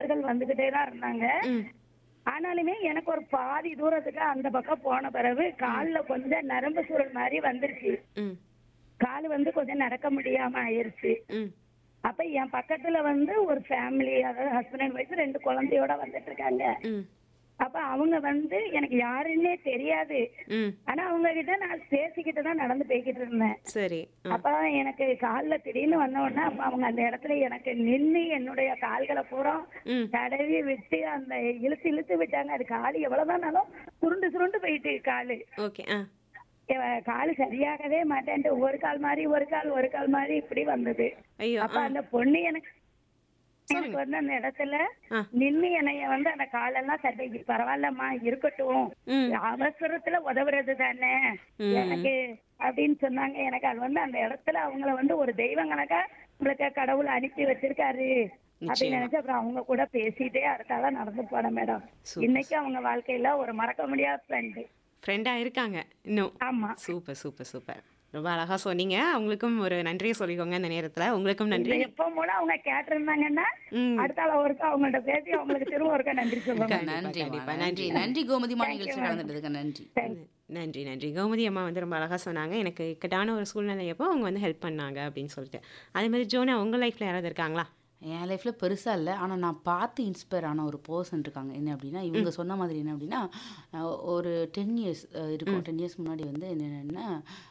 நண்பர்கள் வந்துகிட்டே தான் இருந்தாங்க ம் ஆனாலுமே எனக்கு ஒரு பாதி தூரத்துக்கு அந்த பக்கம் போன பிறகு கால்ல கொஞ்சம் நரம்பு சுருள் மாதிரி வந்துருச்சு ம் கால் வந்து கொஞ்சம் நடக்க முடியாம ஆயிருச்சு ம் அப்ப என் பக்கத்துல வந்து ஒரு ஃபேமிலி அதாவது ஹஸ்பண்ட் அண்ட் ஒய்ஃப் ரெண்டு குழந்தையோட வந்துட்டு இருக்காங்க ம் அப்ப அவங்க வந்து எனக்கு யாருன்னே தெரியாது ம் ஆனா அவங்க கிட்ட நான் பேசிக்கிட்டு தான் நடந்து போய்கிட்டு இருந்தேன் சரி ஆ அப்ப எனக்கு கால்ல திடீர்னு வந்த உடனே அப்ப அவங்க அந்த இடத்துல எனக்கு நின்னு என்னுடைய கால்களை பூரா ம் தடவி விட்டு அந்த இழுத்து இழுத்து விட்டாங்க அது காலு எவ்வளவுதானாலும் சுருண்டு சுருண்டு போயிட்டு காலு ஓகே ஆ எ- காலு சரியாகவே மாட்டேன்ட்டு ஒரு கால் மாதிரி ஒரு கால் ஒரு கால் மாதிரி இப்படி வந்தது ஐயோ அப்ப அந்த பொண்ணு எனக்கு எனக்கு வந்து அந்த இடத்துல ஆ. நின்னு என்னைய வந்து அந்த காலெல்லாம் சரி பரவாயில்லம்மா இருக்கட்டும் ம் அவசரத்துல உதவுறது தானே ம். எனக்கு அப்படின்னு சொன்னாங்க எனக்கு அது வந்து அந்த இடத்துல அவங்கள வந்து ஒரு தெய்வம் கணக்கா உங்களுக்கு கடவுள் அனுப்பி வச்சிருக்காரு அப்படின்னு நினைச்சு அப்புறம் அவங்க கூட பேசிட்டே அடுத்தால நடந்து போனேன் மேடம் Super. இன்னைக்கு அவங்க வாழ்க்கையில ஒரு மறக்க முடியாத ஃப்ரெண்டு ஃப்ரெண்டாக இருக்காங்க இன்னும் ஆமா சூப்பர் சூப்பர் சூப்பர் ரொம்ப அழகா சொன்னீங்க அவங்களுக்கும் ஒரு நன்றியை சொல்லிக்கோங்க இந்த நேரத்துல உங்களுக்கும் நன்றி இப்ப எப்ப மூலம் அவங்க கேட்டிருந்தாங்கன்னா ம் அடுத்தால ஒருக்கா அவங்கள்ட்ட பேசி அவங்களுக்கு திரும்ப ஒருக்கா நன்றி சொல்லுவாங்க கண்டிப்பா, நன்றி கண்டிப்பா. நன்றி நன்றி. நன்றி கோமதிமா நிகழ்ச்சி கலந்துட்டதுக்கு நன்றி நன்றி நன்றி கோமதி அம்மா வந்து ரொம்ப அழகா சொன்னாங்க எனக்கு இக்கட்டான ஒரு சூழ்நிலையப்போ அவங்க வந்து ஹெல்ப் பண்ணாங்க அப்படின்னு சொல்லிட்டு அதே மாதிரி ஜோனா உங்க லைஃப்ல யாராவது இருக்காங்களா என் லைஃப்பில் பெருசாக இல்லை ஆனால் நான் பார்த்து இன்ஸ்பயர் ஆன ஒரு பர்சன் இருக்காங்க என்ன அப்படின்னா இவங்க சொன்ன மாதிரி என்ன அப்படின்னா அஹ், ஒரு டென் இயர்ஸ் இருக்கும் டென் இயர்ஸ் முன்னாடி வந்து என்னென்னா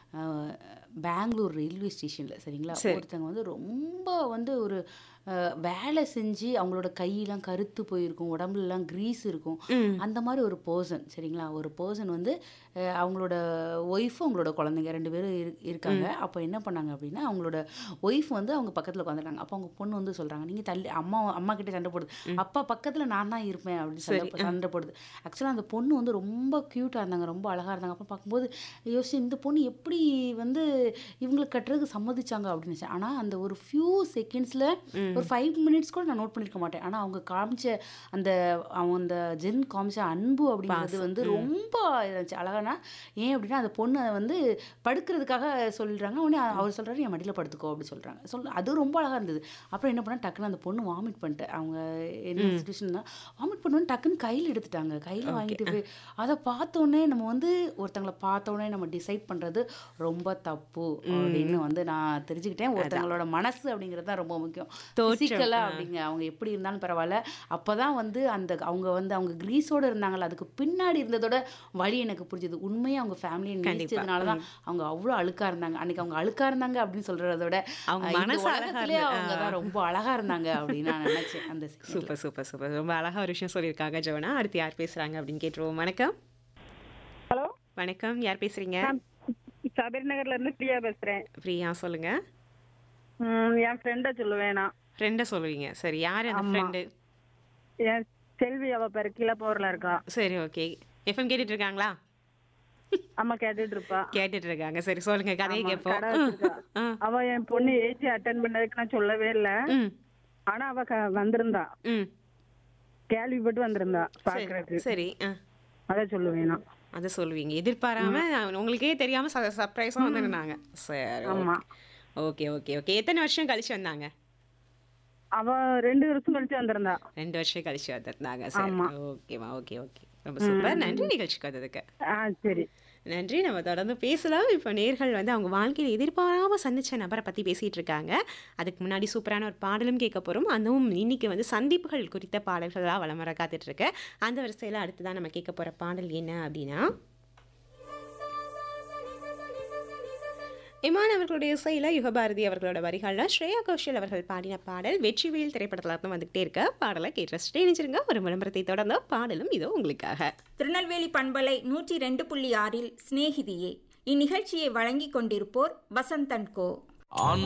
பெங்களூர் ரயில்வே ஸ்டேஷனில் சரிங்களா ஒருத்தங்க வந்து ரொம்ப வந்து ஒரு அஹ், வேலை செஞ்சு அவங்களோட கையெல்லாம் கருத்து போயிருக்கும் உடம்புலலாம் க்ரீஸ் இருக்கும் அந்த மாதிரி ஒரு பர்சன் சரிங்களா ஒரு பர்சன் வந்து அஹ், அவங்களோட ஒய்ஃபும் அவங்களோட குழந்தைங்க ரெண்டு பேரும் இரு- இருக்காங்க அப்போ என்ன பண்ணாங்க அப்படின்னா அவங்களோட ஒய்ஃப் வந்து அவங்க பக்கத்தில் உட்காந்துட்டாங்க அப்போ அவங்க பொண்ணு வந்து சொல்கிறாங்க நீங்கள் தள்ளி அம்மா அம்மா கிட்ட சண்டை போடுது அப்பா பக்கத்தில் நான் தான் இருப்பேன் அப்படின்னு சண்டை சண்டை போடுது ஆக்சுவலாக அந்த பொண்ணு வந்து ரொம்ப க்யூட்டாக இருந்தாங்க ரொம்ப அழகாக இருந்தாங்க அப்போ பார்க்கும்போது யோசிச்சு இந்த பொண்ணு எப்படி வந்து இவங்களுக்கு கட்டுறதுக்கு சம்மதிச்சாங்க அப்படின்னு நினச்சேன் ஆனால் அந்த ஒரு ஃபியூ செகண்ட்ஸில் ஒரு ஃபைவ் மினிட்ஸ் கூட நான் நோட் பண்ணியிருக்க மாட்டேன் ஆனால் அவங்க காமிச்ச அந்த அவங்க அந்த ஜென் காமிச்ச அன்பு அப்படிங்கிறது வந்து ரொம்ப இருந்துச்சு அழகானா ஏன் அப்படின்னா அந்த பொண்ணு வந்து படுக்கிறதுக்காக சொல்கிறாங்க உடனே அவர் சொல்கிறாரு என் மடியில் படுத்துக்கோ அப்படி சொல்கிறாங்க சொல் அது ரொம்ப அழகாக இருந்தது அப்புறம் என்ன பண்ணா டக்குன்னு அந்த பொண்ணு வாமிட் பண்ணிட்டு அவங்க என்ன சுச்சுவேஷன்னா வாமிட் பண்ணோன்னு டக்குன்னு கையில் எடுத்துட்டாங்க கையில் வாங்கிட்டு போய் அதை பார்த்தோன்னே நம்ம வந்து ஒருத்தங்களை பார்த்தோன்னே நம்ம டிசைட் பண்ணுறது ரொம்ப தப்பு அப்படின்னு வந்து நான் தெரிஞ்சுக்கிட்டேன் ஒருத்தங்களோட மனசு அப்படிங்கிறது தான் ரொம்ப முக்கியம் தோற்றம். ஃபிசிக்கலாக அப்படிங்க அவங்க எப்படி இருந்தாலும் பரவாயில்ல அப்போ தான் வந்து அந்த அவங்க வந்து அவங்க கிரீஸோட இருந்தாங்கல்ல அதுக்கு பின்னாடி இருந்ததோட வழி எனக்கு புரிஞ்சுது உண்மையாக அவங்க ஃபேமிலியை நேசிச்சதுனால தான் அவங்க அவ்வளோ அழுக்கா இருந்தாங்க அன்னைக்கு அவங்க அழுக்கா இருந்தாங்க அப்படின்னு சொல்றத விட அவங்க அஹ், இந்த மனசு அழகா உலகத்திலே இருந்தது. அவங்க தான் ரொம்ப அழகா இருந்தாங்க அப்படின்னு நான் நினைச்சேன் அந்த second ல. சூப்பர் சூப்பர் சூப்பர் ரொம்ப அழகா ஒரு விஷயம் சொல்லியிருக்காங்க ஜோனா அடுத்து யார் பேசுறாங்க அப்படின்னு கேட்டுருவோம் வணக்கம் ஹலோ வணக்கம் யார் பேசுறீங்க சபரி நகர்ல இருந்து பிரியா பேசுறேன் பிரியா சொல்லுங்க ம், என் ஃப்ரெண்ட சொல்லுவேன் நான் ஃப்ரெண்டை சொல்லுவீங்க சரி யார் அந்த ஃப்ரெண்டு என் செல்வி அவ பேரு கிளப்பூர்ல இருக்கா சரி ஓகே எஃப்எம் கேட்டுட்டு இருக்காங்களா அம்மா கேட்டுட்டு இருப்பா கேட்டுட்டு இருக்காங்க சரி சொல்லுங்க கதையை ஆமா, கேட்போம் கடை வச்சிருக்கா. ஆ. அவ என் பொண்ணு ஏஜ் அட்டன் பண்ணதுக்கு நான் சொல்லவே இல்ல ம் ஆனா அவ க- வந்திருந்தா ம் கேள்விப்பட்டு வந்திருந்தா சரி பாக்குறதுக்கு சரி ஆ அத சொல்லுவேன் நான் அதை சொல்லுவீங்க எதிர்பாராம உங்களுக்கே தெரியாம சர்ப்ரைஸா வந்துருந்தாங்க சரி ஆமா ஓகே ஓகே ஓகே எத்தனை வருஷம் கழிச்சு வந்தாங்க அவ ரெண்டு வருஷம் கழிச்சு வந்திருந்தா ரெண்டு வருஷம் கழிச்சு வந்திருந்தாங்க சரி ஆமா. ஓகேவா ஓகே ஓகே ரொம்ப சூப்பர் நன்றி நிகழ்ச்சிக்கு வந்ததுக்கு ஆ சரி நன்றி நம்ம தொடர்ந்து பேசலாம் இப்போ நேர்கள் வந்து அவங்க வாழ்க்கையில் எதிர்பாராம சந்திச்ச நபரை பற்றி பேசிகிட்டு இருக்காங்க அதுக்கு முன்னாடி சூப்பரான ஒரு பாடலும் கேட்க போகிறோம் அதுவும் இன்னைக்கு வந்து சந்திப்புகள் குறித்த பாடல்களாக வளம் வர காத்துட்டு இருக்கு அந்த வரிசையில் அடுத்ததான் நம்ம கேட்க போகிற பாடல் என்ன அப்படின்னா இமான் அவர்களுடைய இசையில் யுகபாரதி அவர்களோட வரிகளில் ஸ்ரேயா கோஷல் அவர்கள் பாடின பாடல் வெற்றிவேல் திரைப்படத்தில் இருந்து வந்துகிட்டே இருக்க பாடலை கேட்டு ரசிச்சுட்டே இணைஞ்சிருங்க ஒரு விளம்பரத்தை தொடர்ந்த பாடலும் இதோ உங்களுக்காக திருநெல்வேலி பண்பலை நூற்றி ரெண்டு புள்ளி ஆறில் சிநேகிதியே இந்நிகழ்ச்சியை வழங்கிக் கொண்டிருப்போர் வசந்தன் கோ ஆண்